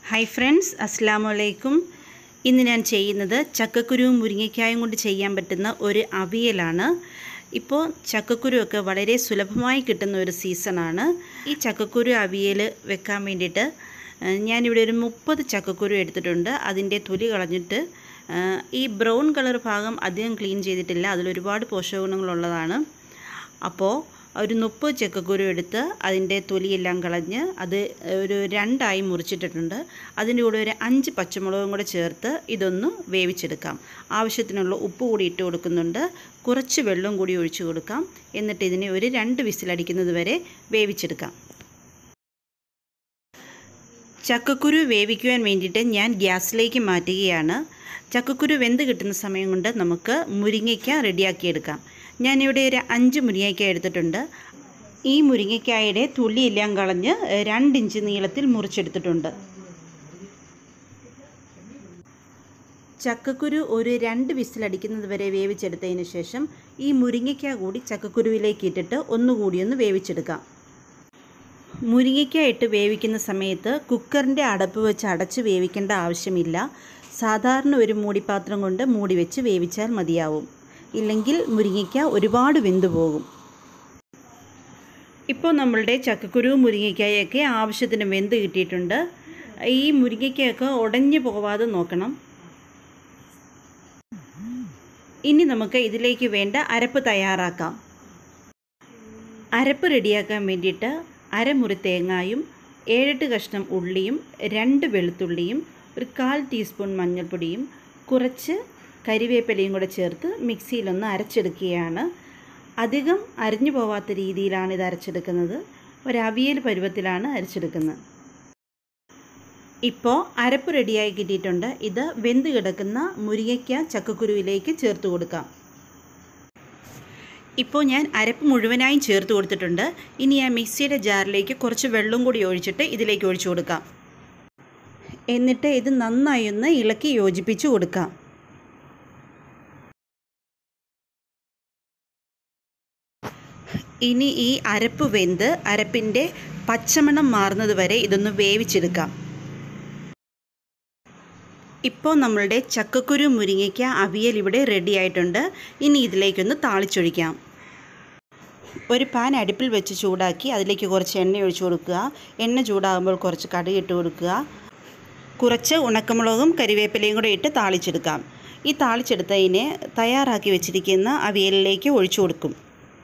hi friends അസ്സാം വലൈക്കും ഇന്ന് ഞാൻ ചെയ്യുന്നത് ചക്കക്കുരുവും മുരിങ്ങയ്ക്കായും കൊണ്ട് ചെയ്യാൻ പറ്റുന്ന ഒരു അവിയലാണ് ഇപ്പോൾ ചക്കക്കുരുവൊക്കെ വളരെ സുലഭമായി കിട്ടുന്ന ഒരു സീസണാണ് ഈ ചക്കക്കുരു അവിയൽ വെക്കാൻ വേണ്ടിയിട്ട് ഏഹ്, ഞാനിവിടെ ഒരു മുപ്പത് ചക്കക്കുരു എടുത്തിട്ടുണ്ട് അതിൻ്റെ തൊലി കളഞ്ഞിട്ട് ഏഹ്, ഈ ബ്രൗൺ കളർ ഭാഗം അധികം ക്ലീൻ ചെയ്തിട്ടില്ല അതിലൊരുപാട് പോഷകഗുണങ്ങളുള്ളതാണ് അപ്പോൾ ഒരു മുപ്പത് ചക്കക്കുരു എടുത്ത് അതിൻ്റെ തൊലിയെല്ലാം കളഞ്ഞ് അത് ഒരു രണ്ടായി മുറിച്ചിട്ടിട്ടുണ്ട് അതിൻ്റെ കൂടെ ഒരു അഞ്ച് പച്ചമുളകും കൂടെ ചേർത്ത് ഇതൊന്ന് വേവിച്ചെടുക്കാം ആവശ്യത്തിനുള്ള ഉപ്പ് കൂടി ഇട്ട് കൊടുക്കുന്നുണ്ട് കുറച്ച് വെള്ളം കൂടി ഒഴിച്ചു കൊടുക്കാം എന്നിട്ട് ഇതിനെ ഒരു രണ്ട് വിസിലടിക്കുന്നത് വരെ വേവിച്ചെടുക്കാം ചക്കക്കുരു വേവിക്കുവാൻ വേണ്ടിയിട്ട് ഞാൻ ഗ്യാസിലേക്ക് മാറ്റുകയാണ് ചക്കക്കുരു വെന്ത് കിട്ടുന്ന സമയം കൊണ്ട് നമുക്ക് മുരിങ്ങയ്ക്ക റെഡിയാക്കിയെടുക്കാം ഞാനിവിടെ ഒരു അഞ്ച് മുരിങ്ങയ്ക്ക എടുത്തിട്ടുണ്ട് ഈ മുരിങ്ങയ്ക്കായുടെ തുള്ളിയെല്ലാം കളഞ്ഞ് രണ്ട് ഇഞ്ച് നീളത്തിൽ മുറിച്ചെടുത്തിട്ടുണ്ട് ചക്കക്കുരു ഒരു രണ്ട് വിസിലടിക്കുന്നത് വരെ വേവിച്ചെടുത്തതിന് ശേഷം ഈ മുരിങ്ങയ്ക്ക കൂടി ചക്കക്കുരുവിലേക്ക് ഇട്ടിട്ട് ഒന്നുകൂടി ഒന്ന് വേവിച്ചെടുക്കാം മുരിങ്ങയ്ക്ക ഇട്ട് വേവിക്കുന്ന സമയത്ത് കുക്കറിൻ്റെ അടപ്പ് വെച്ച് അടച്ച് വേവിക്കേണ്ട ആവശ്യമില്ല സാധാരണ ഒരു മൂടിപ്പാത്രം കൊണ്ട് മൂടി വെച്ച് വേവിച്ചാൽ മതിയാവും ഇല്ലെങ്കിൽ മുരിങ്ങയ്ക്ക ഒരുപാട് വെന്തു പോകും ഇപ്പോൾ നമ്മളുടെ ചക്കക്കുരുവും മുരിങ്ങയ്ക്കായൊക്കെ ആവശ്യത്തിന് വെന്ത് കിട്ടിയിട്ടുണ്ട് ഈ മുരിങ്ങയ്ക്കയൊക്കെ ഉടഞ്ഞു പോവാതെ നോക്കണം ഇനി നമുക്ക് ഇതിലേക്ക് വേണ്ട അരപ്പ് തയ്യാറാക്കാം അരപ്പ് റെഡിയാക്കാൻ വേണ്ടിയിട്ട് അരമുറി തേങ്ങായും ഏഴെട്ട് കഷ്ണം ഉള്ളിയും രണ്ട് വെളുത്തുള്ളിയും ഒരു കാൽ ടീസ്പൂൺ മഞ്ഞൾപ്പൊടിയും കുറച്ച് കരിവേപ്പിലയും കൂടെ ചേർത്ത് മിക്സിയിലൊന്ന് അരച്ചെടുക്കുകയാണ് അധികം അരിഞ്ഞു പോവാത്ത രീതിയിലാണ് ഇത് അരച്ചെടുക്കുന്നത് ഒരു അവിയൽ പരുവത്തിലാണ് അരച്ചെടുക്കുന്നത് ഇപ്പോൾ അരപ്പ് റെഡിയായി കിട്ടിയിട്ടുണ്ട് ഇത് വെന്ത് കിടക്കുന്ന മുരിങ്ങയ്ക്ക ചക്കക്കുരുവിലേക്ക് ചേർത്ത് കൊടുക്കാം ഇപ്പോൾ ഞാൻ അരപ്പ് മുഴുവനായും ചേർത്ത് കൊടുത്തിട്ടുണ്ട് ഇനി ആ മിക്സിയുടെ ജാറിലേക്ക് കുറച്ച് വെള്ളം കൂടി ഒഴിച്ചിട്ട് ഇതിലേക്ക് ഒഴിച്ചു കൊടുക്കാം എന്നിട്ട് ഇത് നന്നായി ഒന്ന് ഇളക്കി യോജിപ്പിച്ച് കൊടുക്കാം ഇനി ഈ അരപ്പ് വെന്ത് അരപ്പിൻ്റെ പച്ചമണം മാറുന്നത് വരെ ഇതൊന്ന് വേവിച്ചെടുക്കാം ഇപ്പോൾ നമ്മളുടെ ചക്കക്കുരു മുരിങ്ങയ്ക്ക അവിയൽ ഇവിടെ റെഡി ആയിട്ടുണ്ട് ഇനി ഇതിലേക്കൊന്ന് താളിച്ചൊഴിക്കാം ഒരു പാൻ അടുപ്പിൽ വെച്ച് ചൂടാക്കി അതിലേക്ക് കുറച്ച് എണ്ണ ഒഴിച്ചു കൊടുക്കുക എണ്ണ ചൂടാകുമ്പോൾ കുറച്ച് കടുക് ഇട്ട് കൊടുക്കുക കുറച്ച് ഉണക്കമുളകും കരിവേപ്പിലയും കൂടെ ഇട്ട് താളിച്ചെടുക്കാം ഈ താളിച്ചെടുത്തതിനെ തയ്യാറാക്കി വെച്ചിരിക്കുന്ന അവിയലിലേക്ക് ഒഴിച്ചു കൊടുക്കും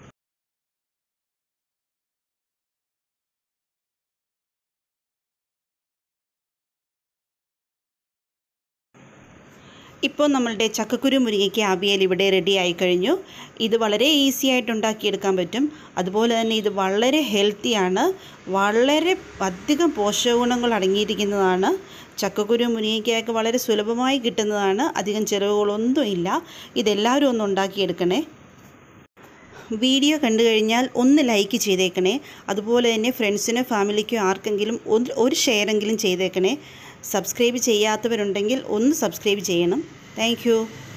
ഇപ്പോൾ നമ്മളുടെ ചക്കക്കുരു മുരിങ്ങയ്ക്ക് അവിയൽ ഇവിടെ റെഡി ആയി കഴിഞ്ഞു ഇത് വളരെ ഈസി ആയിട്ട് ഉണ്ടാക്കിയെടുക്കാൻ പറ്റും അതുപോലെ തന്നെ ഇത് വളരെ ഹെൽത്തിയാണ് വളരെ അധികം പോഷകഗുണങ്ങൾ അടങ്ങിയിരിക്കുന്നതാണ് ചക്കക്കുരു മുരിങ്ങയ്ക്കൊക്കെ വളരെ സുലഭമായി കിട്ടുന്നതാണ് അധികം ചിലവുകളൊന്നും ഇല്ല ഇതെല്ലാവരും ഒന്ന് ഉണ്ടാക്കിയെടുക്കണേ വീഡിയോ കണ്ടു കഴിഞ്ഞാൽ ഒന്ന് ലൈക്ക് ചെയ്തേക്കണേ അതുപോലെ തന്നെ ഫ്രണ്ട്സിനോ ഫാമിലിക്കോ ആർക്കെങ്കിലും ഒന്ന് ഒരു ഷെയറെങ്കിലും ചെയ്തേക്കണേ സബ്സ്ക്രൈബ് ചെയ്യാത്തവരുണ്ടെങ്കിൽ ഒന്ന് സബ്സ്ക്രൈബ് ചെയ്യണം താങ്ക്